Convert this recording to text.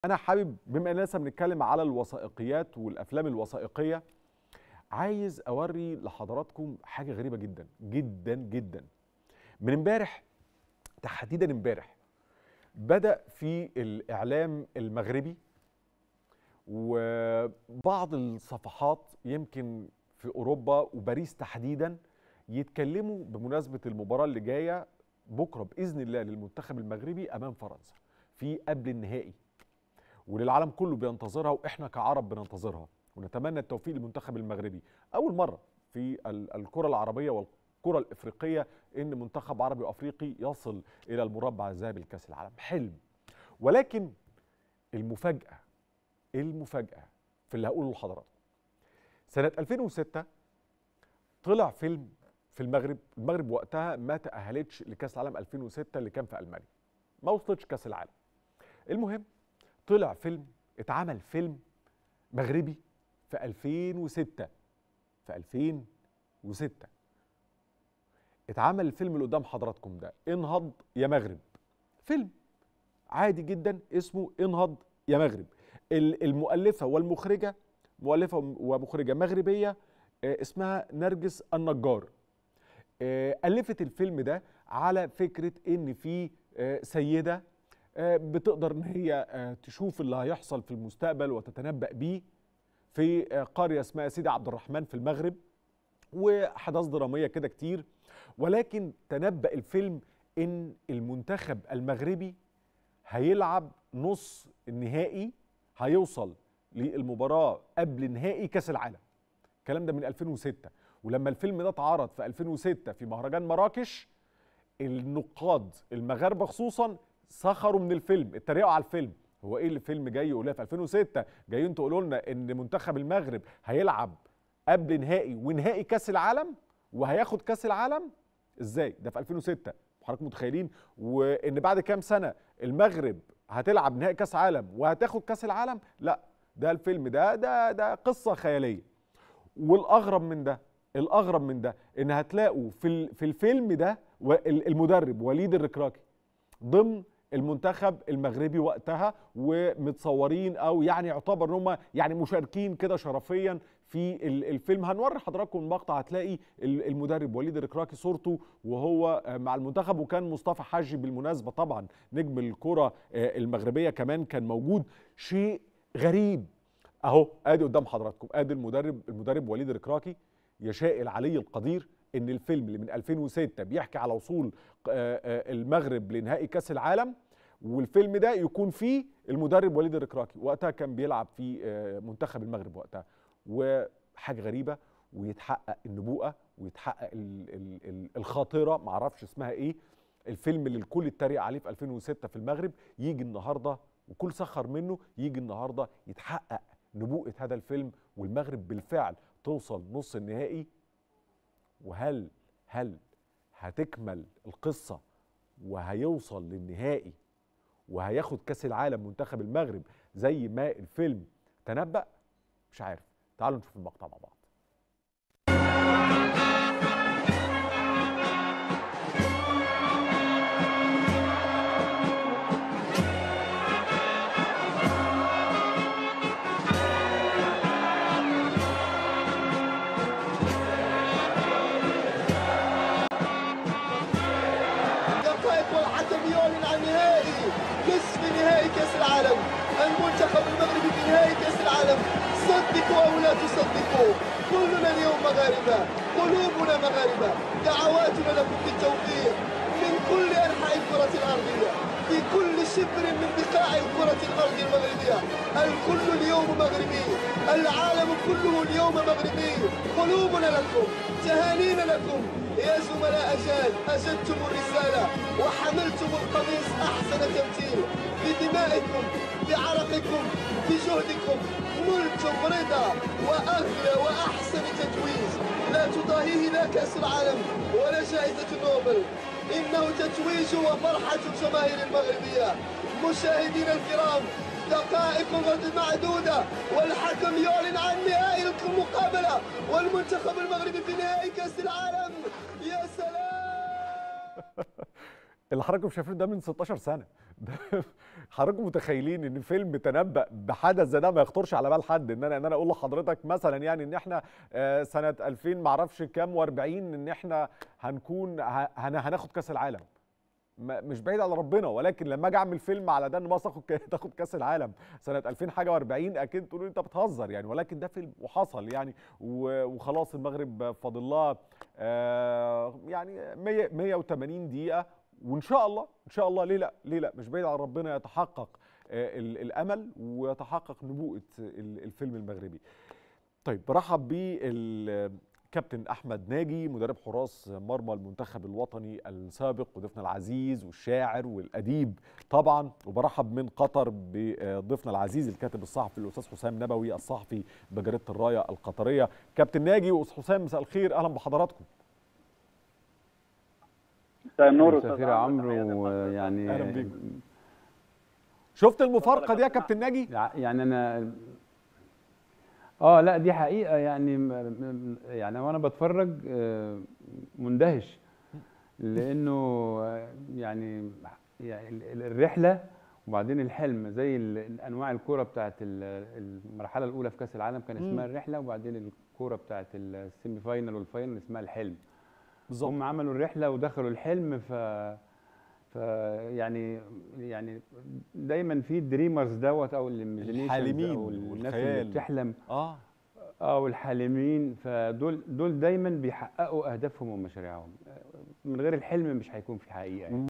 انا حابب بما اننا لسه بنتكلم على الوثائقيات والافلام الوثائقيه عايز اوري لحضراتكم حاجه غريبه جدا جدا جدا من امبارح تحديدا امبارح بدا في الاعلام المغربي وبعض الصفحات يمكن في اوروبا وباريس تحديدا يتكلموا بمناسبه المباراه اللي جايه بكره باذن الله للمنتخب المغربي امام فرنسا في قبل النهائي وللعالم كله بينتظرها واحنا كعرب بننتظرها ونتمنى التوفيق للمنتخب المغربي اول مره في الكره العربيه والكره الافريقيه ان منتخب عربي وافريقي يصل الى المربع الذهبي لكاس العالم حلم ولكن المفاجاه المفاجاه في اللي هقوله لحضراتكم سنه 2006 طلع فيلم في المغرب المغرب وقتها ما تاهلتش لكاس العالم 2006 اللي كان في المانيا ما وصلتش كاس العالم المهم طلع فيلم اتعمل فيلم مغربي في 2006 في 2006 اتعمل الفيلم اللي قدام حضراتكم ده انهض يا مغرب فيلم عادي جدا اسمه انهض يا مغرب المؤلفة والمخرجة مؤلفة ومخرجة مغربية اسمها نرجس النجار ألفت الفيلم ده على فكرة إن في سيدة بتقدر ان هي تشوف اللي هيحصل في المستقبل وتتنبأ بيه في قرية اسمها سيدي عبد الرحمن في المغرب وأحداث درامية كده كتير ولكن تنبأ الفيلم ان المنتخب المغربي هيلعب نص النهائي هيوصل للمباراة قبل نهائي كأس العالم الكلام ده من 2006 ولما الفيلم ده اتعرض في 2006 في مهرجان مراكش النقاد المغاربة خصوصا سخروا من الفيلم اتريقوا على الفيلم هو ايه اللي الفيلم جاي يقولها في 2006 جايين تقولوا لنا ان منتخب المغرب هيلعب قبل نهائي ونهائي كاس العالم وهياخد كاس العالم ازاي ده في 2006 حضراتكم متخيلين وان بعد كام سنه المغرب هتلعب نهائي كاس عالم وهتاخد كاس العالم لا ده الفيلم ده ده ده قصه خياليه والاغرب من ده الاغرب من ده ان هتلاقوا في في الفيلم ده المدرب وليد الركراكي ضمن المنتخب المغربي وقتها ومتصورين او يعني يعتبر ان هم يعني مشاركين كده شرفيا في الفيلم هنوري حضراتكم مقطع هتلاقي المدرب وليد الركراكي صورته وهو مع المنتخب وكان مصطفى حجي بالمناسبه طبعا نجم الكره المغربيه كمان كان موجود شيء غريب اهو ادي قدام حضراتكم ادي المدرب المدرب وليد الركراكي يشاء العلي القدير ان الفيلم اللي من 2006 بيحكي على وصول المغرب لنهائي كاس العالم والفيلم ده يكون فيه المدرب وليد الركراكي وقتها كان بيلعب في منتخب المغرب وقتها وحاجه غريبه ويتحقق النبوءه ويتحقق الخاطره معرفش اسمها ايه الفيلم اللي الكل اتريق عليه في 2006 في المغرب يجي النهارده وكل سخر منه يجي النهارده يتحقق نبوءه هذا الفيلم والمغرب بالفعل توصل نص النهائي وهل هل هتكمل القصة وهيوصل للنهائي وهياخد كاس العالم منتخب المغرب زي ما الفيلم تنبأ مش عارف تعالوا نشوف المقطع مع بعض العالم المنتخب المغربي في نهائي كاس العالم صدقوا او لا تصدقوا كلنا اليوم مغاربه قلوبنا مغاربه دعواتنا لكم بالتوفيق من كل انحاء الكره الارضيه في كل شبر من بقاع الكره الارض المغربيه الكل اليوم مغربي العالم كله اليوم مغربي قلوبنا لكم تهانينا لكم يا زملاء أجال أجدتم الرسالة وحملتم القميص أحسن تمثيل بدمائكم بعرقكم بجهدكم نلتم رضا وأغلى وأحسن تتويج لا تضاهيه لا كأس العالم ولا جائزة نوبل إنه تتويج وفرحة الجماهير المغربية مشاهدينا الكرام دقائق غد معدودة والحكم يعلن عن نهائي المقابلة والمنتخب المغربي في نهائي كأس العالم يا سلام اللي حضراتكم شايفينه ده من 16 سنه ده حضراتكم متخيلين ان فيلم تنبأ بحدث زي ده ما يخطرش على بال حد ان انا ان انا اقول لحضرتك مثلا يعني ان احنا آه، سنه 2000 معرفش كام و40 ان احنا هنكون ه- هن- هناخد كاس العالم ما- مش بعيد على ربنا ولكن لما اجي اعمل فيلم على ده ان مصر تاخد ك- تاخد كاس العالم سنه 2000 حاجه و40 اكيد تقولوا انت بتهزر يعني ولكن ده فيلم وحصل يعني و- وخلاص المغرب فاضل لها آه، يعني 100 180 دقيقه وان شاء الله ان شاء الله ليه لا ليه لا مش بعيد على ربنا يتحقق آه، ال- الامل ويتحقق نبوءه ال- الفيلم المغربي طيب برحب بالكابتن احمد ناجي مدرب حراس مرمى المنتخب الوطني السابق وضيفنا العزيز والشاعر والاديب طبعا وبرحب من قطر بضيفنا العزيز الكاتب الصحفي الاستاذ حسام نبوي الصحفي بجريده الرايه القطريه كابتن ناجي واستاذ حسام مساء الخير اهلا بحضراتكم مساء النور مساء الخير يا عمرو ويعني أهلا بيك. شفت المفارقه دي يا كابتن ناجي يع- يعني انا اه لا دي حقيقه يعني م- م- يعني وانا بتفرج آه، مندهش لانه آه، يعني يعني ال- ال- الرحله وبعدين الحلم زي ال- انواع الكوره بتاعت ال- المرحله الاولى في كاس العالم كان اسمها الرحله وبعدين الكوره بتاعت السيمي فاينال والفاينل اسمها الحلم بالظبط هم عملوا الرحله ودخلوا الحلم ف ف يعني يعني دايما في الدريمرز دوت او الايميجينيشن الحالمين او الناس والخيال. اللي بتحلم اه اه والحالمين فدول دول دايما بيحققوا اهدافهم ومشاريعهم من غير الحلم مش هيكون في حقيقه يعني.